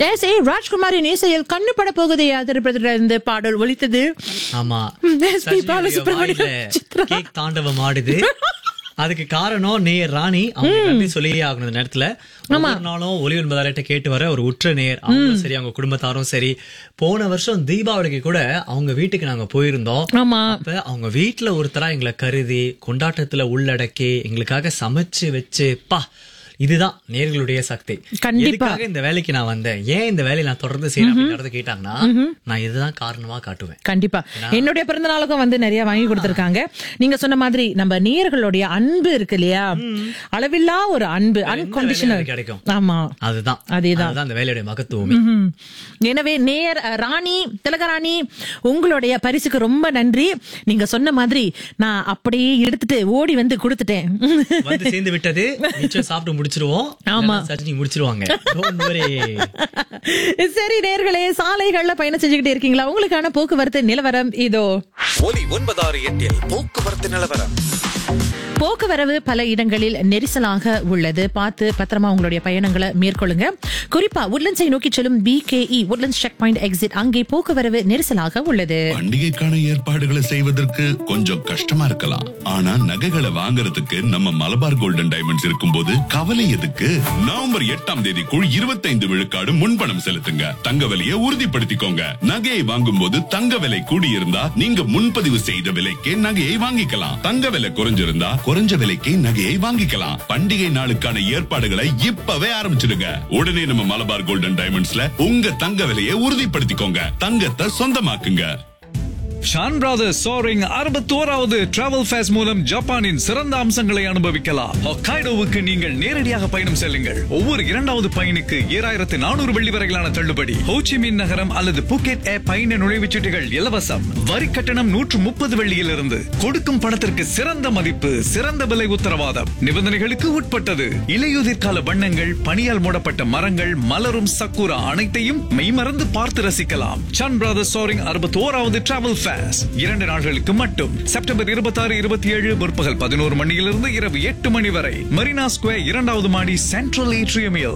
S A ராஜ்குமாரின் இசையில் கண்ணு பட போகுதே திரைப்படத்துல இருந்து பாடல் ஒலித்தது ஆமா எஸ் பி பாலசுப்ரமணியம் சித்ரா கேக் தாண்டவம் ஆடுது அதுக்கு காரணம் நேர் ராணி அவங்க நன்றி சொல்லியே ஆகணும் இந்த நேரத்துல ஒவ்வொரு நாளும் ஒலி ஒன்பதாயிரட்ட கேட்டு வர ஒரு உற்ற நேர் அவங்களும் சரி அவங்க குடும்பத்தாரும் சரி போன வருஷம் தீபாவளிக்கு கூட அவங்க வீட்டுக்கு நாங்க போயிருந்தோம் ஆமா அப்ப அவங்க வீட்டுல ஒருத்தரா எங்களை கருதி கொண்டாட்டத்துல உள்ளடக்கி எங்களுக்காக சமைச்சு வச்சு பா இதுதான் நேர்களுடைய சக்தி கண்டிப்பா. எதுக்காக இந்த வேலைக்கு நான் வந்தேன் ஏன் இந்த வேலையை நான் தொடர்ந்து செய்யறேன் அப்படிங்கறத கேட்டாங்கன்னா நான் இதுதான் காரணமா காட்டுவேன் கண்டிப்பா என்னுடைய பிறந்த நாளுக்கும் வந்து நிறைய வாங்கி கொடுத்திருக்காங்க நீங்க சொன்ன மாதிரி நம்ம நேயர்களுடைய அன்பு இருக்கு இல்லையா அளவில்லா ஒரு அன்பு எந்த அன்கண்டிஷனல் வேலையில கிடைக்கும் ஆமா அதுதான் அதேதான். அதுதான் அந்த வேலையுடைய மகத்துவமே ம்ஹும். எனவே நேயர் அஹ், ராணி திலகராணி உங்களுடைய பரிசுக்கு ரொம்ப நன்றி நீங்க சொன்ன மாதிரி நான் அப்படியே எடுத்துட்டு ஓடி வந்து கொடுத்துட்டேன் வந்து சேர்ந்து விட்டது நிச்சயம் சாப்பிட்டு முடிச்சிருவோம் ஆமா. இல்லைன்னா சட்னி முடிச்சிருவாங்க Don't worry. சரி நேர்களே சாலைகள்ல பயணம் செஞ்சுக்கிட்டே இருக்கீங்களா உங்களுக்கான போக்குவரத்து நிலவரம் இதோ ஒலி ஒன்பதாறு எட்டில் போக்குவரத்து நிலவரம் போக்குவரவு பல இடங்களில் நெரிசலாக உள்ளது பார்த்து பத்திரமா உங்களுடைய பயணங்களை மேற்கொள்ளுங்க குறிப்பா உட்லண்ட்ஸை நோக்கி செல்லும் PKE Woodlands checkpoint exit அங்கே போக்குவரவு நெரிசலாக உள்ளது பண்டிகைக்கான ஏற்பாடுகளை செய்வதற்கு கொஞ்சம் கஷ்டமா இருக்கலாம் ஆனா நகைகளை வாங்குறதுக்கு நம்ம மலபார் கோல்டன் டைமண்ட்ஸ் இருக்கும்போது கவலை எதுக்கு நவம்பர் எட்டாம் தேதிக்குள் இருபத்தைந்து விழுக்காடு முன்பணம் செலுத்துங்க தங்க விலையை உறுதிப்படுத்திக்கோங்க நகையை வாங்கும்போது தங்க விலை கூடியிருந்தா நீங்க முன்பதிவு செய்த விலைக்கே நகையை வாங்கிக்கலாம் தங்க விலை குறைஞ்சிருந்தா குறைஞ்ச விலைக்கு நகையை வாங்கிக்கலாம் பண்டிகை நாளுக்கான ஏற்பாடுகளை இப்பவே ஆரம்பிச்சிடுங்க உடனே நம்ம மலபார் கோல்டன் டைமண்ட்ஸ்ல உங்க தங்க விலையை உறுதிப்படுத்திக்கோங்க தங்கத்தை சொந்தமாக்குங்க ஷான் பிரதர்ஸ் சோரிங் அறுபத்தோராவது டிராவல் ஃபேஸ் மூலம் ஜப்பானின் சிறந்த அம்சங்களை அனுபவிக்கலாம் ஹொக்காய்டோவுக்கு நீங்கள் நேரடியாக பயணம் செல்லுங்கள் ஒவ்வொரு இரண்டாவது பயணிக்கு ஏழாயிரத்து நானூறு வெள்ளி வரையிலான தள்ளுபடி ஹோச்சிமின் நகரம் அல்லது புக்கெட் ஏ பயண நுழைவுச்சீட்டுகள் இலவசம் வரி கட்டணம் நூற்று முப்பது வெள்ளியிலிருந்து கொடுக்கும் பணத்திற்கு சிறந்த மதிப்பு சிறந்த விலை உத்தரவாதம் நிபந்தனைகளுக்கு உட்பட்டது இலையுதிர் கால வண்ணங்கள் பனியால் மூடப்பட்ட மரங்கள் மலரும் சக்குரா அனைத்தையும் மெய்மறந்து பார்த்து ரசிக்கலாம் சன் பிரதர்ஸ் சோரிங் அறுபத்தோராவது டிராவல் ஃபேஸ் இரண்டு நாட்களுக்கு மட்டும் செப்டம்பர் இருபத்தாறு இருபத்தி ஏழு முற்பகல் பதினோரு மணியிலிருந்து இரவு எட்டு மணி வரை மரீனா ஸ்கொயர் இரண்டாவது மாடி சென்ட்ரல் ஏட்ரியமில்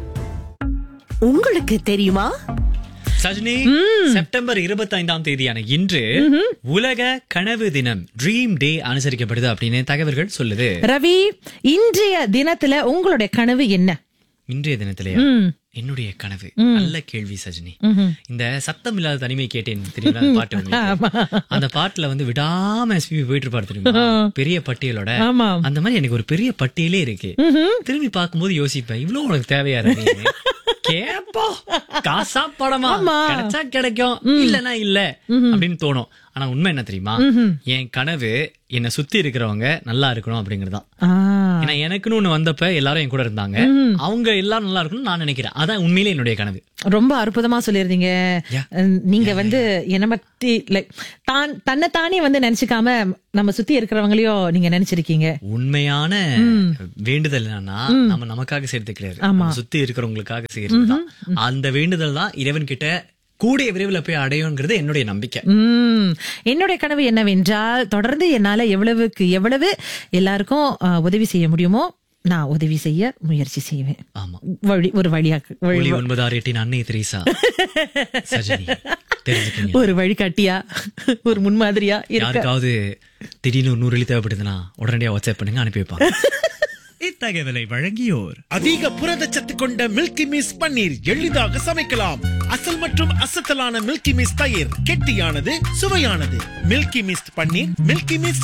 உங்களுக்கு தெரியுமா சஜினி செப்டம்பர் இருபத்தி ஐந்தாம் தேதியான இன்று உலக கனவு தினம் ட்ரீம் டே அனுசரிக்கப்படுது அப்படின்னு தகவல்கள் சொல்லுது ரவி இன்றைய தினத்துல உங்களுடைய கனவு என்ன இன்றைய தினத்திலேயா என்னுடைய கனவு நல்ல கேள்வி சஜினி இந்த சத்தம் இல்லாத தனிமை கேட்டேன் தெரியுமா அந்த பாட்டு உங்களுக்கு? அந்த பாட்டுல வந்து விடாம எஸ்பிபி போயிட்டு இருப்பாரு தெரியுமா பெரிய பட்டியலோட ஆமா. அந்த மாதிரி எனக்கு ஒரு பெரிய பட்டியலே இருக்கு திரும்பி பார்க்கும்போது யோசிப்பேன் இவ்வளவு உனக்கு தேவையா ரவி? கேப்போம் காசா படமா கிடைச்சா கிடைக்கும் இல்லனா இல்ல அப்படின்னு தோணும் ஆனா உண்மை என்ன தெரியுமா என் கனவு என்னை சுத்தி இருக்கிறவங்க நல்லா இருக்கணும் அப்படிங்கறதுதான் ஆ, ஏன்னா எனக்குன்னு ஒண்ணு வந்தப்ப எல்லாரும் என் கூட இருந்தாங்க அவங்க எல்லாரும் நல்லா இருக்கணும்னு நான் நினைக்கிறேன் அதான் உண்மையிலே என்னுடைய கனவு ரொம்ப அற்புதமா சொல்லியிருந்தீங்க Yeah. அஹ், நீங்க வந்து என்ன பத்தி லைக் தான் தன்னை தானே வந்து நினைச்சுக்காம நம்ம சுத்தி இருக்கிறவங்களையும் நீங்க நினைச்சிருக்கீங்க உண்மையான வேண்டுதல் என்னன்னா நம்ம நமக்காக செய்யறது கிடையாது நம்ம சுத்தி இருக்கிறவங்களுக்காக செய்யறது தான் அந்த வேண்டுதல் தான் இறைவன் கிட்ட கூடிய விரைவில் போய் அடையுங்கிறது என்னுடைய நம்பிக்கை உம் என்னுடைய கனவு என்னவென்றால் தொடர்ந்து என்னால எவ்வளவுக்கு எவ்வளவு எல்லாருக்கும் அஹ், உதவி செய்ய முடியுமோ நான் உதவி செய்ய முயற்சி செய்வேன் ஆமா வழி ஒரு வழியாக்கு ஒளி வழி ஒன்பது ஆறு எட்டின் அன்னை திரேசா சஜினி தெரிஞ்சுக்கீங்க ஒரு வழிகாட்டியா ஒரு முன்மாதிரியா இருக்க யாருக்காவது திடீர்னு ஒரு நூறு வெள்ளி தேவைப்படுதுன்னா உடனடியா வாட்ஸ்அப் பண்ணுங்க அனுப்பி வைப்பாங்க இத்தகவலை வழங்கியோர் அதிக புரதச்சத்து கொண்ட மில்கி மிஸ் பன்னீர் எளிதாக சமைக்கலாம் அசல் மற்றும் அசத்தலான மில்கி மிஸ் தயிர் கெட்டியானது சுவையானது Milky Mist paneer Milky miss